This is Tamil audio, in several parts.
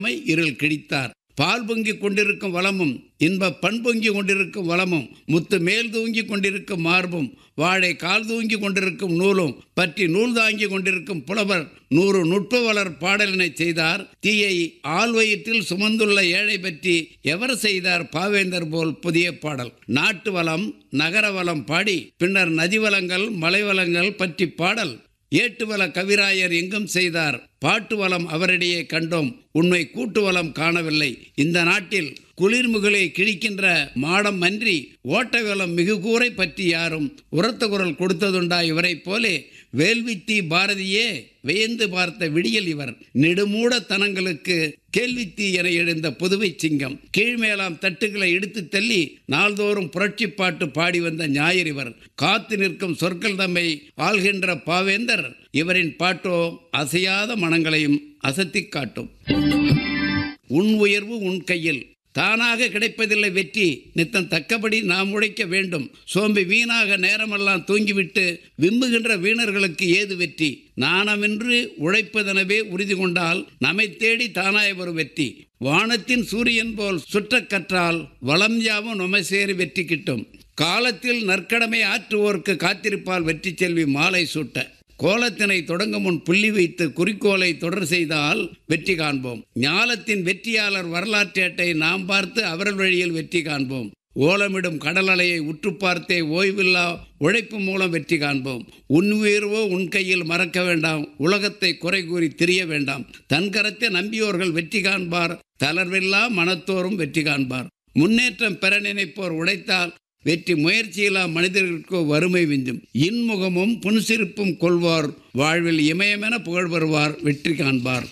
இருள் கிழித்தார் பால் பொங்கிக் கொண்டிருக்கும் வளமும் இன்ப பண்பொங்கி கொண்டிருக்கும் வளமும் முத்து மேல் தூங்கி கொண்டிருக்கும் மார்பும் வாழை கால் தூங்கி கொண்டிருக்கும் நூலும் பற்றி நூல் தாங்கி கொண்டிருக்கும் புலவர் நூறு நுட்பவளர் பாடலினை செய்தார் தீயை ஆழ்வயிற்றில் சுமந்துள்ள ஏழை பற்றி எவர் செய்தார் பாவேந்தர் போல் புதிய பாடல் நாட்டு வளம் நகர வளம் பாடி பின்னர் நதிவளங்கள் மலைவளங்கள் பற்றி பாடல் ஏட்டுவல கவிராயர் எங்கும் செய்தார் பாட்டு வளம் அவரிடையே கண்டோம் உண்மை கூட்டு வளம் காணவில்லை இந்த நாட்டில் குளிர்முகளை கிழிக்கின்ற மாடம் அன்றி ஓட்ட வளம் மிகு கூரை பற்றி யாரும் உரத்த குரல் கொடுத்ததுண்டா இவரைப் போலே வேல்வித்தி பாரதியே வியந்து பார்த்த விடியல் இவர் நெடுமூட தனங்களுக்கு கேள்வித்தி என எழுந்த புதுவை சிங்கம் கீழ்மேலாம் தட்டுகளை இடித்து தள்ளி நாள்தோறும் புரட்சி பாட்டு பாடி வந்த ஞாயிறு இவர் காத்து நிற்கும் சொற்கள் தம்மை ஆள்கின்ற பாவேந்தர் இவரின் பாட்டோ அசையாத மனங்களையும் அசத்திக் காட்டும் உன் உயர்வு உன் கையில் தானாக கிடைப்பதில்லை வெற்றி நித்தம் தக்கபடி நாம் உழைக்க வேண்டும் சோம்பி வீணாக நேரமெல்லாம் தூங்கிவிட்டு விம்புகின்ற வீணர்களுக்கு ஏது வெற்றி நாணமின்றி உழைப்பதெனவே உறுதி கொண்டால் நம்மை தேடி தானாய் வரும் வெற்றி வானத்தின் சூரியன் போல் சுற்றக் கற்றால் வளம் யாவும் நொமை சேரி வெற்றி கிட்டும் காலத்தில் நற்கடமை ஆற்றுவோர்க்கு காத்திருப்பால் வெற்றி செல்வி மாலை சூட்ட கோலத்தினை தொடங்கும் முன் புள்ளி வைத்து குறிக்கோளை தொடர் செய்தால் வெற்றி காண்போம் ஞாலத்தின் வெற்றியாளர் வரலாற்றேட்டை நாம் பார்த்து அவர்கள் வழியில் வெற்றி காண்போம் ஓலமிடும் கடல் அலையை உற்று பார்த்தே ஓய்வில்லா உழைப்பு மூலம் வெற்றி காண்போம் உன் உயர்வோ உன் கையில் மறக்க வேண்டாம் உலகத்தை குறை கூறி திரிய வேண்டாம் தன் கரத்தை நம்பியோர்கள் வெற்றி காண்பார் தளர்வில்லா மனத்தோறும் வெற்றி காண்பார் முன்னேற்றம் பெற நினைப்போர் உழைத்தால் வெற்றி முயற்சியில்லா மனிதர்களுக்கு வறுமை விஞ்சும் இன்முகமும் புன்சிரிப்பும் கொள்வார் வாழ்வில் இமயமென புகழ் பெறுவார் வெற்றி காண்பார்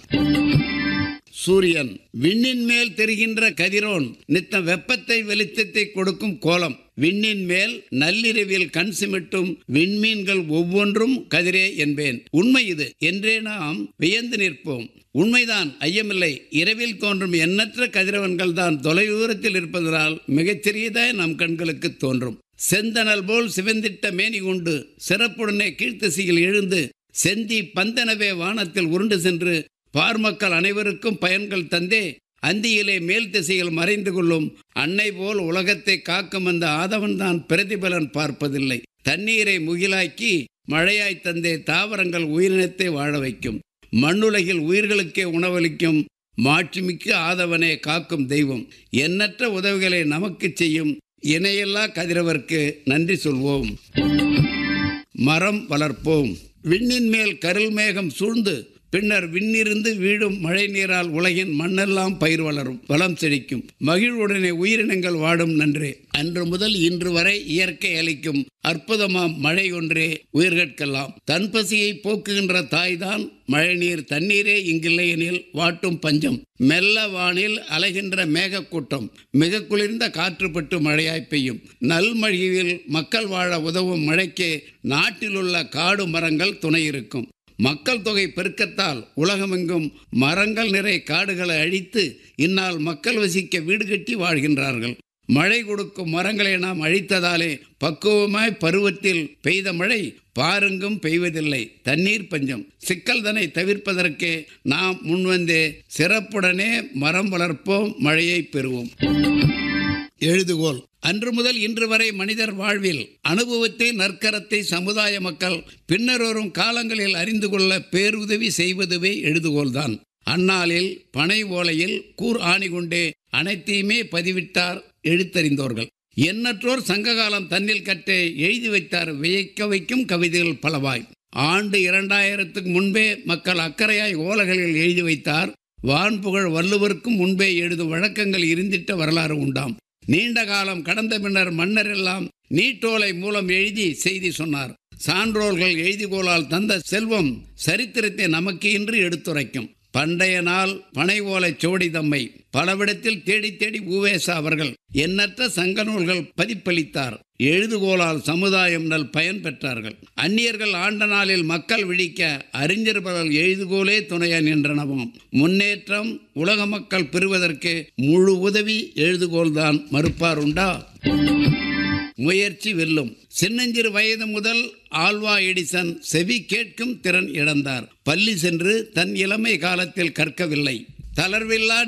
சூரியன் விண்ணின் மேல் தெரிகின்ற கதிரோன் நித்தம் வெப்பத்தை வெளிச்சத்தை கொடுக்கும் கோலம் விண்ணின் மேல் நள்ளிரவில் கண் சிமிட்டும் விண்மீன்கள் ஒவ்வொன்றும் கதிரே என்பேன் உண்மை இது என்றே நாம் வியந்து நிற்போம் உண்மைதான் ஐயமில்லை இரவில் தோன்றும் எண்ணற்ற கதிரவன்கள் தான் தொலைதூரத்தில் இருப்பதனால் மிகச்சிறியதாய் நம் கண்களுக்கு தோன்றும் செந்தனல் போல் சிவந்திட்ட மேனி கொண்டு சிறப்புடனே கீழ்த்திசையில் எழுந்து செந்தி பந்தனவே வானத்தில் உருண்டு சென்று பார்மக்கள் அனைவருக்கும் பயன்கள் தந்தே அந்தியிலே மேல் திசையில் மறைந்து கொள்ளும் அன்னை போல் உலகத்தை காக்கும் அந்த ஆதவன் தான் பிரதிபலன் பார்ப்பதில்லை தண்ணீரை முகிலாக்கி மழையாய் தந்தே தாவரங்கள் உயிரினத்தை வாழ வைக்கும் மண்ணுலகில் உயிர்களுக்கே உணவளிக்கும் மாட்சிமிக்க ஆதவனே காக்கும் தெய்வம் எண்ணற்ற உதவிகளை நமக்கு செய்யும் இணையில்லா கதிரவர்க்கு நன்றி சொல்வோம் மரம் வளர்ப்போம் விண்ணின் மேல் கருள் மேகம் சூழ்ந்து பின்னர் விண்ணிருந்து வீழும் மழை நீரால் உலகின் மண்ணெல்லாம் பயிர் வளரும் வளம் செழிக்கும் மகிழ்வுடனே உயிரினங்கள் வாடும் நன்றே அன்று முதல் இன்று வரை இயற்கை அளிக்கும் அற்புதமாம் மழை ஒன்றே உயிர்கட்கெல்லாம் தன் பசியை போக்குகின்ற தாய்தான் மழைநீர் தண்ணீரே இங்கில்லை எனில் வாட்டும் பஞ்சம் மெல்ல வானில் அலைகின்ற மேகக்கூட்டம் மிக குளிர்ந்த காற்றுப்பட்டு மழையாய் பெய்யும் நல்மழியில் மக்கள் வாழ உதவும் மழைக்கே நாட்டிலுள்ள காடு மரங்கள் துணை இருக்கும் மக்கள் தொகை பெருக்கத்தால் உலகமெங்கும் மரங்கள் நிறை காடுகளை அழித்து இந்நாள் மக்கள் வசிக்க வீடு கட்டி வாழ்கின்றார்கள் மழை கொடுக்கும் மரங்களை நாம் அழித்ததாலே பக்குவமாய் பருவத்தில் பெய்த மழை பாருங்கும் பெய்வதில்லை தண்ணீர் பஞ்சம் சிக்கல்தனை தவிர்ப்பதற்கே நாம் முன்வந்தே சிறப்புடனே மரம் வளர்ப்போம் மழையை பெறுவோம் எழுதுகோல் அன்று முதல் இன்று வரை மனிதர் வாழ்வில் அனுபவத்தை நற்கரத்தை சமுதாய மக்கள் பின்னர் வரும் காலங்களில் அறிந்து கொள்ள பேருதவி செய்வதுவே எழுதுகோல்தான் அந்நாளில் பனை ஓலையில் கூர் ஆணி கொண்டே அனைத்தையுமே பதிவிட்டார் எழுத்தறிந்தோர்கள் எண்ணற்றோர் சங்ககாலம் தன்னில் கற்றே எழுதி வைத்தார் வியக்க வைக்கும் கவிதைகள் பலவாய் ஆண்டு இரண்டாயிரத்துக்கு முன்பே மக்கள் அக்கறையாய் ஓலைகளில் எழுதி வைத்தார் வான்புகழ் வள்ளுவருக்கும் முன்பே எழுதும் வழக்கங்கள் இருந்திட்ட வரலாறு உண்டாம் நீண்ட காலம் கடந்த பின்னர் மன்னர் எல்லாம் நீட்டோலை மூலம் எழுதி செய்தி சொன்னார் சான்றோர்கள் எழுதிகோளால் தந்த செல்வம் சரித்திரத்தை நமக்கு இன்று எடுத்துரைக்கும் பண்டைய நாள் பனை ஓலை சோடி தம்மை பலவிடத்தில் தேடி தேடி ஊவேசா அவர்கள் எண்ணற்ற சங்க நூல்கள் பதிப்பளித்தார் எழுதுகோளால் சமுதாயம் நல் பயன் பெற்றார்கள் அந்நியர்கள் ஆண்ட நாளில் மக்கள் விழிக்க அறிஞர் பலர் எழுதுகோலே துணைய நின்றனவாம் முன்னேற்றம் உலக மக்கள் பெறுவதற்கு முழு உதவி எழுதுகோல்தான் மறுப்பார் உண்டா முயற்சி வெல்லும் சின்னஞ்சிறு வயது முதல் ஆல்வா எடிசன் செவி கேட்கும் திறன் இழந்தார் பள்ளி சென்று தன் இளமை காலத்தில் கற்கவில்லை தளர்வில்லா